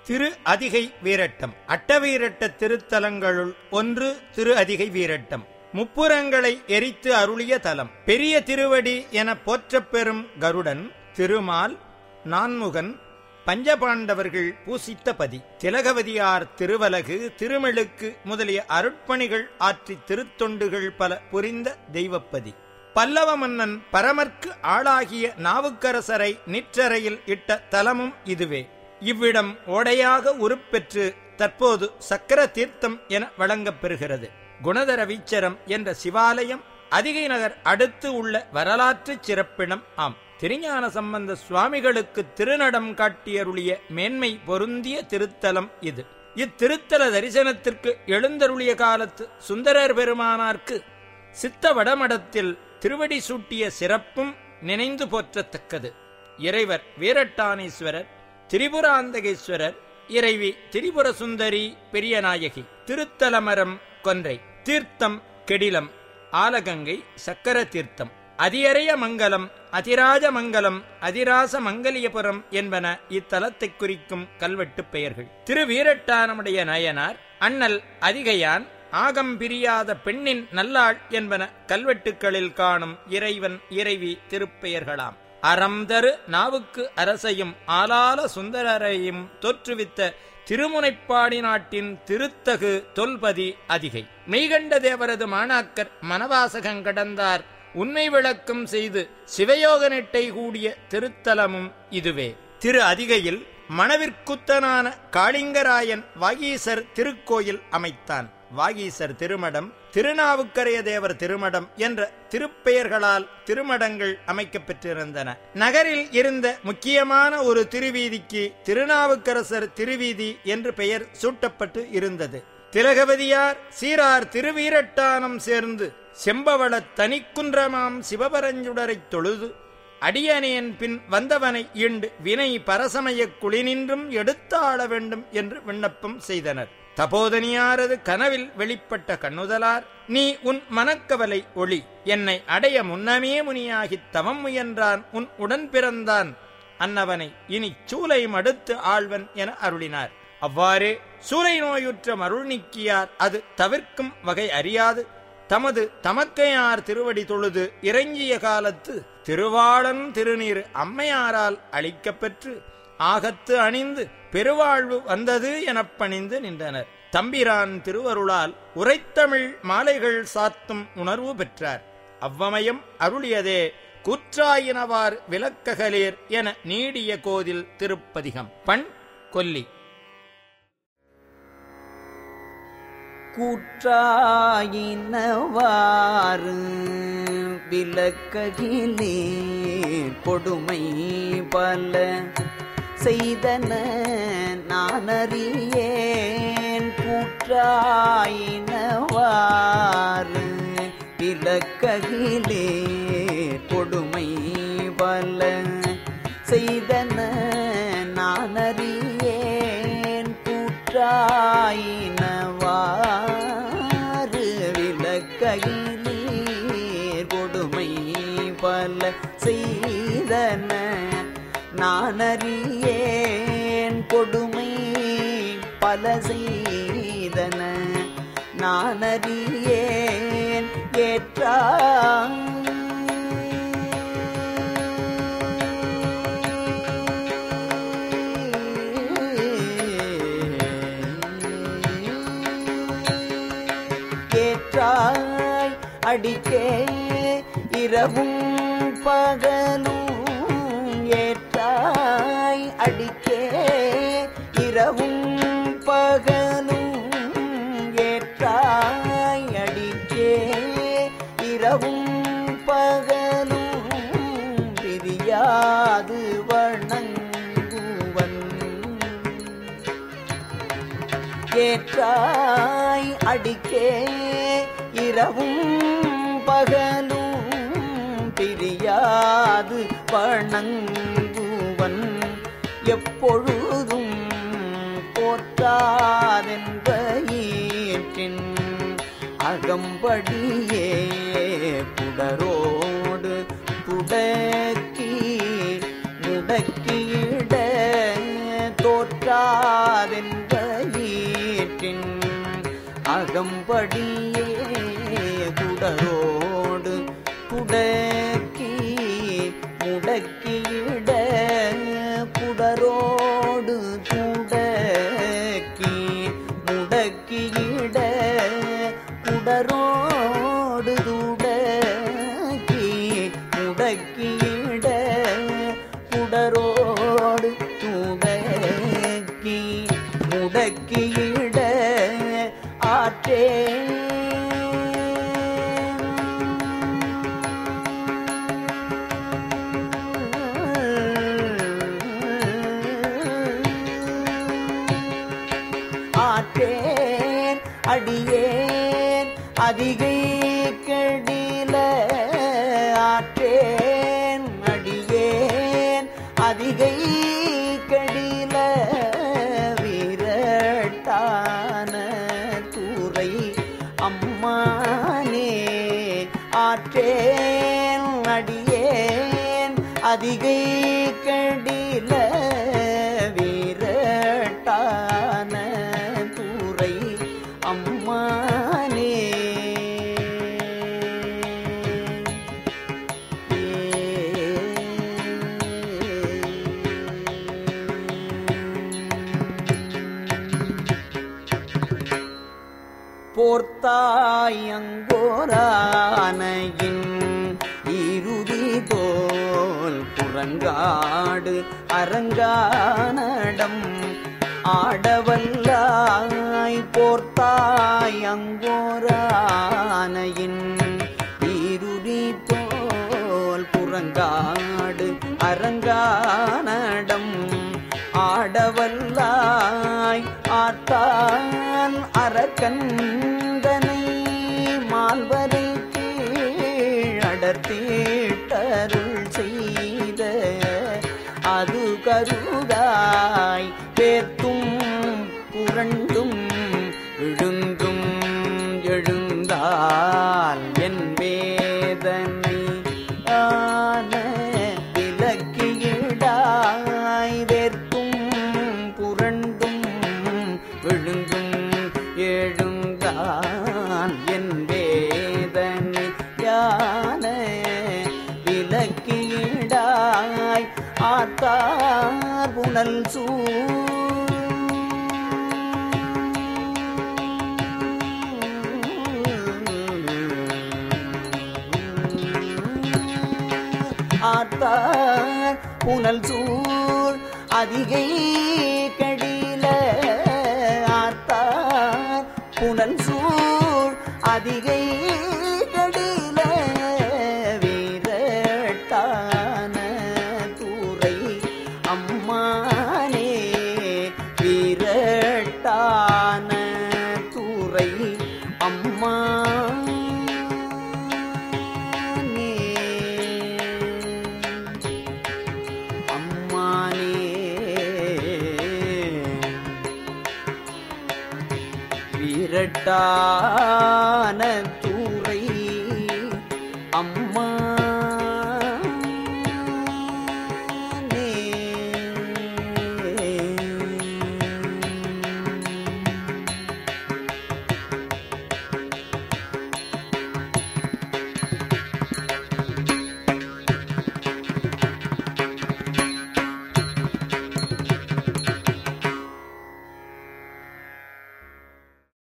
திரு அதிகை வீரட்டம் அட்டவீரட்ட திருத்தலங்களுள் ஒன்று திரு அதிகை வீரட்டம் முப்புறங்களை எரித்து அருளிய தலம் பெரிய திருவடி என போற்றப் பெறும் கருடன் திருமால் நான்முகன் பஞ்சபாண்டவர்கள் பூசித்த பதி திலகவதியார் திருவலகு திருமெழுக்கு முதலிய அருட்பணிகள் ஆற்றி திருத்தொண்டுகள் பல புரிந்த தெய்வப்பதி பல்லவ மன்னன் பரமர்க்கு ஆளாகிய நாவுக்கரசரை நிற்றரையில் இட்ட தலமும் இதுவே இவ்விடம் ஓடையாக உருப்பெற்று தற்போது சக்கர தீர்த்தம் என வழங்கப் பெறுகிறது குணதர வீச்சரம் என்ற சிவாலயம் அதிகை நகர் அடுத்து உள்ள வரலாற்று சிறப்பிடம் ஆம் திருஞான சம்பந்த சுவாமிகளுக்கு திருநடம் காட்டியருளிய மேன்மை பொருந்திய திருத்தலம் இது இத்திருத்தல தரிசனத்திற்கு எழுந்தருளிய காலத்து சுந்தரர் பெருமானார்க்கு சித்த வடமடத்தில் திருவடி சூட்டிய சிறப்பும் நினைந்து போற்றத்தக்கது இறைவர் வீரட்டானீஸ்வரர் திரிபுராந்தகேஸ்வரர் இறைவி திரிபுர சுந்தரி பெரியநாயகி திருத்தலமரம் கொன்றை தீர்த்தம் கெடிலம் ஆலகங்கை சக்கர தீர்த்தம் அதியரைய மங்கலம் அதிராஜ மங்கலம் அதிராச மங்கலியபுரம் என்பன இத்தலத்தைக் குறிக்கும் கல்வெட்டுப் பெயர்கள் திரு வீரட்டானமுடைய நயனார் அண்ணல் அதிகையான் ஆகம் பிரியாத பெண்ணின் நல்லாள் என்பன கல்வெட்டுக்களில் காணும் இறைவன் இறைவி திருப்பெயர்களாம் அறம் தரு நாவுக்கு அரசையும் ஆலால சுந்தரரையும் தோற்றுவித்த திருமுனைப்பாடி நாட்டின் திருத்தகு தொல்பதி அதிகை மெய்கண்ட தேவரது மாணாக்கர் மனவாசகங்கடந்தார் உண்மை விளக்கம் செய்து சிவயோக நெட்டை கூடிய திருத்தலமும் இதுவே திரு அதிகையில் மணவிற்குத்தனான காளிங்கராயன் வாகீசர் திருக்கோயில் அமைத்தான் வாகீசர் திருமடம் திருநாவுக்கரைய தேவர் திருமடம் என்ற திருப்பெயர்களால் திருமடங்கள் அமைக்கப் பெற்றிருந்தன நகரில் இருந்த முக்கியமான ஒரு திருவீதிக்கு திருநாவுக்கரசர் திருவீதி என்று பெயர் சூட்டப்பட்டு இருந்தது திலகவதியார் சீரார் திருவீரட்டானம் சேர்ந்து செம்பவள தனிக்குன்றமாம் சிவபரஞ்சுடரைத் தொழுது அடியனேன் பின் வந்தவனை ஈண்டு வினை பரசமயக் குளினின்றும் எடுத்தாள வேண்டும் என்று விண்ணப்பம் செய்தனர் தபோதனியாரது கனவில் வெளிப்பட்ட கண்ணுதலார் நீ உன் மனக்கவலை ஒளி என்னை அடைய முன்னமே முனியாகித் தவம் முயன்றான் உன் உடன் பிறந்தான் அன்னவனை இனி சூலை மடுத்து ஆழ்வன் என அருளினார் அவ்வாறே சூலை நோயுற்ற மருள் நீக்கியார் அது தவிர்க்கும் வகை அறியாது தமது தமக்கையார் திருவடி தொழுது இறங்கிய காலத்து திருவாளன் திருநீர் அம்மையாரால் அளிக்கப்பெற்று ஆகத்து அணிந்து பெருவாழ்வு வந்தது எனப் பணிந்து நின்றனர் தம்பிரான் திருவருளால் உரைத்தமிழ் மாலைகள் சாத்தும் உணர்வு பெற்றார் அவ்வமயம் அருளியதே கூற்றாயினவார் விளக்ககலேர் என நீடிய கோதில் திருப்பதிகம் பண் கொல்லி கூற்றாயினவாறு விளக்ககிலே கொடுமை பல செய்தன நானறியேன் கூற்றாயினவாறு விளக்ககிலே கொடுமை பல செய்தன நானறியேன் கூற்றாயினவாறு விளக்ககிலீர் கொடுமை பல செய்தன நானறியேன் கொடுமை பல செய்தன நானறியேன் ஏற்றா ஏற்றாய் அடிக்கே இரவும் பகலும் ஏற்றாய் அடிக்கே இரவும் பகலும் ஏற்றாய் அடிக்கே இரவும் பகலும் பிரியாது வணங்குவன் ஏற்றாய் அடிக்கே இரவும் பகலும் பிரியாது வணங்குவன் எப்பொழுதும் போற்றாதென்ற ஈற்றின் அகம்படியே புடரோடு புடக்கி முடக்கியிட தோற்ற ஆற்றாதென்பயிற்றின் அகம்படியே குடரோடு குடக்கி முடக்கியிட குடரோடு குடக்கி முடக்கியிட குடரோடு துடக்கி முடக்கியிட குடரோடு துடக்கி முடக்கியிட ஆற்றே ஆற்றேன் அடியேன் அதிகை கெடில ஆற்றேன் அடியேன் அதிகை கெடில வீரட்டான தூரை அம்மானே ஆற்றேன் அடியேன் அதிகை கெடில வீரட்டான தூரை அம்மானே போர்த்தாயங்கோரானையின் இறுதி போல் புறங்காடு அரங்கானடம் ஆடவல்லாய் போர்த்தாய் அங்கோரானையின் ஈருடி போல் புறங்காடு அரங்கானடம் ஆடவல்லாய் ஆத்தான் அரக்கந்தனை மால்வரை கீழடர்த்தீட்டருள் செய்த அது கருதாய் பேத்தும் புரண்டும் விழுந்தும் எழுந்தால் என் வேதனை ஆன விலக்கியிடாய் வேர்த்தும் புரண்டும் விழுந்தும் எழுந்தான் என் வேதனை யான விலக்கியிடாய் ஆத்தார் புனல் சூ ஆத்தார் புனல் சூழ் அதிகை கடில ஆத்தார் புனல் சூழ் அதிகை கடில வீரட்டான தூரை அம்மானே வீரட்டான தூரை அம்மா அம்மானே வீரட்டான